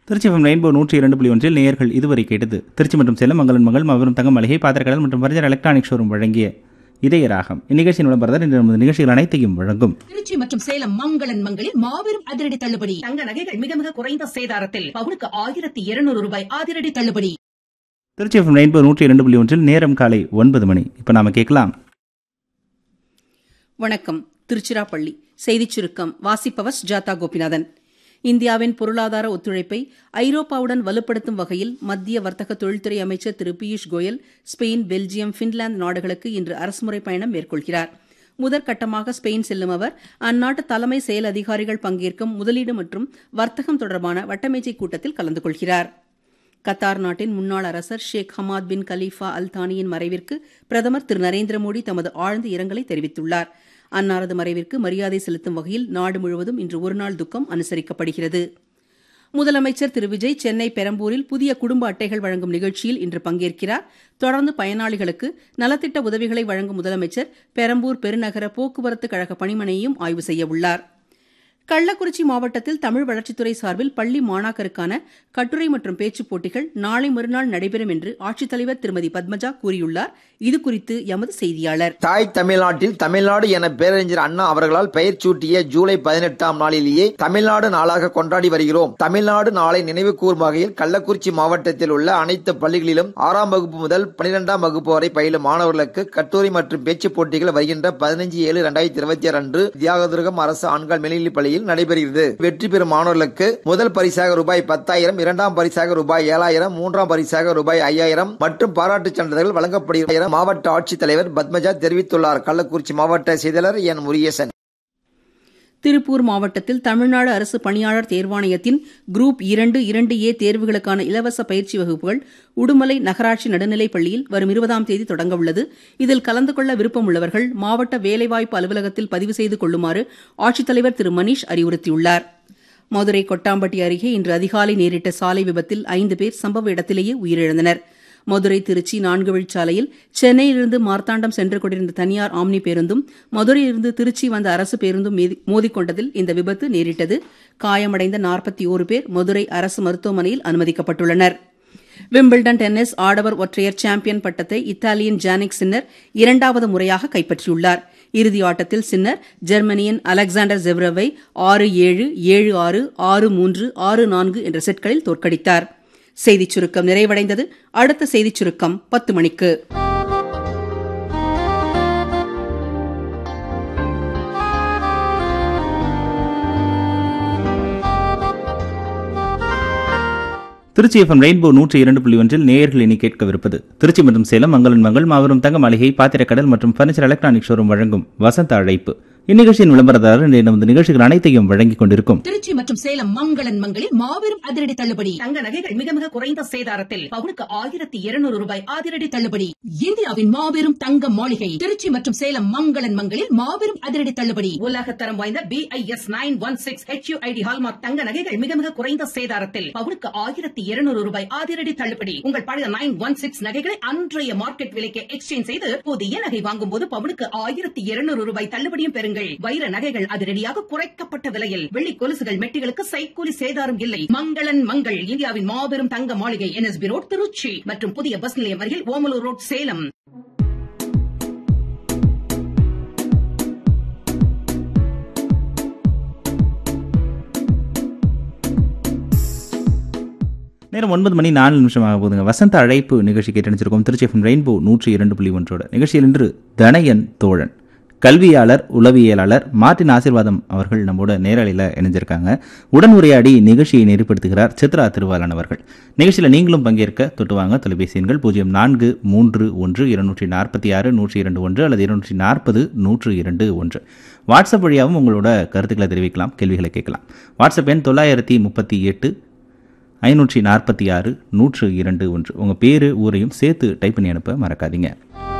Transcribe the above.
Trichy FM rainbow நூற்றி இரண்டு புள்ளி ஒன்றில் நேயர்கள் இதுவரை கேட்டது திருச்சி மற்றும் சேலம் மங்களன் மகள் மாபெரும் தங்க மளிகை பாத்திரக்கடல் மற்றும் பரிஜர் எலக்ட்ரானிக் ஷோரூம் வழங்கிய இதய ராகம் இந்நிகழ்ச்சியின் விளம்பரதார் இன்று நமது நிகழ்ச்சிகள் அனைத்தையும் வழங்கும் திருச்சி மற்றும் சேலம் மங்களன் மங்களில் மாபெரும் அதிரடி தள்ளுபடி தங்க நகைகள் மிக மிக குறைந்த சேதாரத்தில் பவுனுக்கு ஆயிரத்தி இருநூறு ரூபாய் அதிரடி தள்ளுபடி திருச்சி FM ரெயின்போ நூற்றி இரண்டு புள்ளி ஒன்றில் நேரம் காலை ஒன்பது மணி இப்போ நாம கேட்கலாம் வணக்கம் திருச்சிராப்பள்ளி செய்திச் சுருக்கம் வாசிப்பவர் சுஜாதா கோபிநாதன் இந்தியாவின் பொருளாதார ஒத்துழைப்பை ஐரோப்பாவுடன் வலுப்படுத்தும் வகையில் மத்திய வர்த்தக தொழில்துறை அமைச்சர் திரு Piyush Goyal Spain Belgium Finland நாடுகளுக்கு இன்று அரசுமுறை பயணம் மேற்கொள்கிறார் முதற்கட்டமாக ஸ்பெயின் செல்லும் அவர் அந்நாட்டு தலைமை செயல் அதிகாரிகள் பங்கேற்கும் முதலீடு மற்றும் வர்த்தகம் தொடர்பான வட்டமேஜை கூட்டத்தில் கலந்து கொள்கிறார் கத்தார் நாட்டின் முன்னாள் அரசர் ஷேக் ஹமாத் பின் கலீஃபா அல் தானியின் மறைவிற்கு பிரதமர் திரு நரேந்திர மோடி தமது ஆழ்ந்த இரங்கலை தெரிவித்துள்ளார் அன்னாரது மறைவிற்கு மரியாதை செலுத்தும் வகையில் நாடு முழுவதும் இன்று ஒருநாள் துக்கம் அனுசரிக்கப்படுகிறது முதலமைச்சர் திரு விஜய் சென்னை பெரம்பூரில் புதிய குடும்ப அட்டைகள் வழங்கும் நிகழ்ச்சியில் இன்று பங்கேற்கிறார் தொடர்ந்து பயனாளிகளுக்கு நலத்திட்ட உதவிகளை வழங்கும் முதலமைச்சர் பெரம்பூர் பெருநகர போக்குவரத்து கழக பணிமனையையும் ஆய்வு செய்ய உள்ளார் கள்ளக்குறிச்சி மாவட்டத்தில் தமிழ் வளர்ச்சித்துறை சார்பில் பள்ளி மாணாக்கருக்கான கட்டுரை மற்றும் பேச்சுப் போட்டிகள் நாளை மறுநாள் நடைபெறும் என்று ஆட்சித்தலைவர் திருமதி பத்மஜா கூறியுள்ளார் இதுகுறித்து எமது செய்தியாளர் தாய் தமிழ்நாட்டில் தமிழ்நாடு என பேரறிஞர் அண்ணா அவர்களால் பெயர் சூட்டிய ஜூலை பதினெட்டாம் நாளிலேயே தமிழ்நாடு நாளாக கொண்டாடி வருகிறோம் தமிழ்நாடு நாளை நினைவு கூறும் வகையில் கள்ளக்குறிச்சி மாவட்டத்தில் உள்ள அனைத்து பள்ளிகளிலும் ஆறாம் வகுப்பு முதல் பனிரெண்டாம் வகுப்பு வரை பயிலும் மாணவர்களுக்கு கட்டுரை மற்றும் பேச்சுப் போட்டிகள் வருகின்ற பதினஞ்சு ஏழு இரண்டாயிரத்தி இருபத்தி ஆறு அன்று தியாகதுர்கம் அரசு ஆண்கள் மேல்நிலைப் பள்ளியில் நடைபெறுகிறது வெற்றி பெறும் மாணவர்களுக்கு முதல் பரிசாக ரூபாய் பத்தாயிரம் இரண்டாம் பரிசாக ரூபாய் ஏழாயிரம் மூன்றாம் பரிசாக ரூபாய் ஐயாயிரம் மற்றும் பாராட்டுச் சான்றிதழ்கள் வழங்கப்படுகிற மாவட்ட ஆட்சித்தலைவர் பத்மஜா தெரிவித்துள்ளார் கள்ளக்குறிச்சி மாவட்ட செய்தியாளர் என் முருகேசன் திருப்பூர் மாவட்டத்தில் தமிழ்நாடு அரசு பணியாளர் தேர்வாணையத்தின் குரூப் இரண்டு இரண்டு ஏ தேர்வுகளுக்கான இலவச பயிற்சி வகுப்புகள் உடுமலை நகராட்சி நடுநிலைப் பள்ளியில் வரும் இருபதாம் தேதி தொடங்க உள்ளது இதில் கலந்து கொள்ள விருப்பம் உள்ளவர்கள் மாவட்ட வேலைவாய்ப்பு அலுவலகத்தில் பதிவு செய்து கொள்ளுமாறு ஆட்சித்தலைவர் திரு மணீஷ் அறிவுறுத்தியுள்ளார் மதுரை கொட்டாம்பட்டி அருகே இன்று அதிகாலை நேரிட்ட சாலை விபத்தில் ஐந்து பேர் சம்பவ இடத்திலேயே உயிரிழந்தனர் மதுரை திருச்சி நான்கு வழிச்சாலையில் சென்னையிலிருந்து மார்த்தாண்டம் சென்று கொண்டிருந்த தனியார் ஆம்னி பேருந்தும் மதுரையிலிருந்து திருச்சி வந்த அரசு பேருந்தும் மீதி- மோதிக்கொண்டதில் இந்த விபத்து நேரிட்டது காயமடைந்த நாற்பத்தி ஓரு பேர் மதுரை அரசு மருத்துவமனையில் அனுமதிக்கப்பட்டுள்ளனர் விம்பிள்டன் டென்னிஸ் ஆடவர் ஒற்றையர் சாம்பியன் பட்டத்தை இத்தாலியின் ஜானிக் சின்னர் இரண்டாவது முறையாக கைப்பற்றியுள்ளார் இறுதி ஆட்டத்தில் சின்னர் ஜெர்மனியின் அலெக்சாண்டர் ஜெவ்ரவை ஆறு ஏழு ஏழு ஆறு ஆறு மூன்று ஆறு நான்கு என்ற செட்களில் தோற்கடித்தார் செய்திச் சுருக்கம் நிறைவடைந்தது அடுத்த செய்திச் சுருக்கம் பத்து மணிக்கு திருச்சி எஃப்எம் ரெயின்போ நூற்றி இரண்டு புள்ளி ஒன்றில் நேயர்கள் இனி கேட்கவிருப்பது திருச்சி மற்றும் சேலம் மங்களன் மங்கள் மாபெரும் தங்க மளிகை பாத்திரக்கடல் மற்றும் பர்னிச்சர் எலக்ட்ரானிக் ஷோரூம் வழங்கும் வசந்த அழைப்பு இந்நிகழ்ச்சியின் விளம்பரதாரர் இன்றைய நமது நிகழ்ச்சிகள் அனைத்தையும் வழங்கிக் கொண்டிருக்கும் திருச்சி மற்றும் சேலம் மங்களன் மங்களில் மாபெரும் அதிரடி தள்ளுபடி தங்க நகைகள் மிக மிக குறைந்த சேதாரத்தில் பவுனுக்கு ஆயிரத்தி இருநூறு ரூபாய் அதிரடி தள்ளுபடி இந்தியாவின் மாபெரும் தங்க மாளிகை திருச்சி மற்றும் சேலம் மங்களன் மங்களில் மாபெரும் அதிரடி தள்ளுபடி உலகத்தரம் வாய்ந்த B I S nine one six HUID hallmark தங்க நகைகள் மிக மிக குறைந்த சேதாரத்தில் பவுனுக்கு ஆயிரத்தி இருநூறு ரூபாய் அதிரடி தள்ளுபடி உங்கள் பழைய நைன் ஒன் சிக்ஸ் நகைகளை அன்றைய மார்க்கெட் விலைக்கு எக்ஸ்சேஞ்ச் செய்து புதிய நகை வாங்கும் போது பவுனுக்கு ஆயிரத்தி இருநூறு ரூபாய் தள்ளுபடியும் பெறுங்கள் வைர நகைகள் அதிரடியாக குறைக்கப்பட்ட விலையில் வெள்ளி கொலுசுகள் மெட்டிகளுக்கு சைக்கூலி சேதாரம் இல்லை மங்களன் மங்கள் இந்தியாவின் மாபெரும் தங்க மாளிகை என்எஸ்பி ரோட் திருச்சி மற்றும் புதிய பஸ் நிலையம் அருகில் ஓமலூர் ரோட் சேலம் நேரம் ஒன்பது மணி நாலு நிமிஷம் ஆக போகுதுங்க வசந்த அழைப்பு நிகழ்ச்சி கேட்டணிச்சிருக்கோம் திருச்சி எஃப்எம் ரெயின்போ நூற்றி இரண்டு புள்ளி ஒன்றோட நிகழ்ச்சியில் இன்று தனயன் தோழன் கல்வியாளர் உளவியலாளர் மார்ட்டின் ஆசீர்வாதம் அவர்கள் நம்மோட நேரலையில் இணைஞ்சிருக்காங்க உடன் உரையாடி நிகழ்ச்சியை நெறிப்படுத்துகிறார் சித்ரா திருவாளன் அவர்கள் நிகழ்ச்சியில் நீங்களும் பங்கேற்க தொட்டுவாங்க தொலைபேசி எண்கள் பூஜ்ஜியம் நான்கு மூன்று ஒன்று இருநூற்றி நாற்பத்தி ஆறு நூற்றி இரண்டு ஒன்று அல்லது இருநூற்றி நாற்பது நூற்று இரண்டு ஒன்று வாட்ஸ்அப் வழியாகவும் உங்களோட கருத்துக்களை தெரிவிக்கலாம் கேள்விகளை கேட்கலாம் வாட்ஸ்அப் எண் தொள்ளாயிரத்தி முப்பத்தி எட்டு ஐநூற்றி நாற்பத்தி ஆறு நூற்று இரண்டு ஒன்று உங்கள் பேர் ஊரையும் சேர்த்து டைப் பண்ணி அனுப்ப மறக்காதீங்க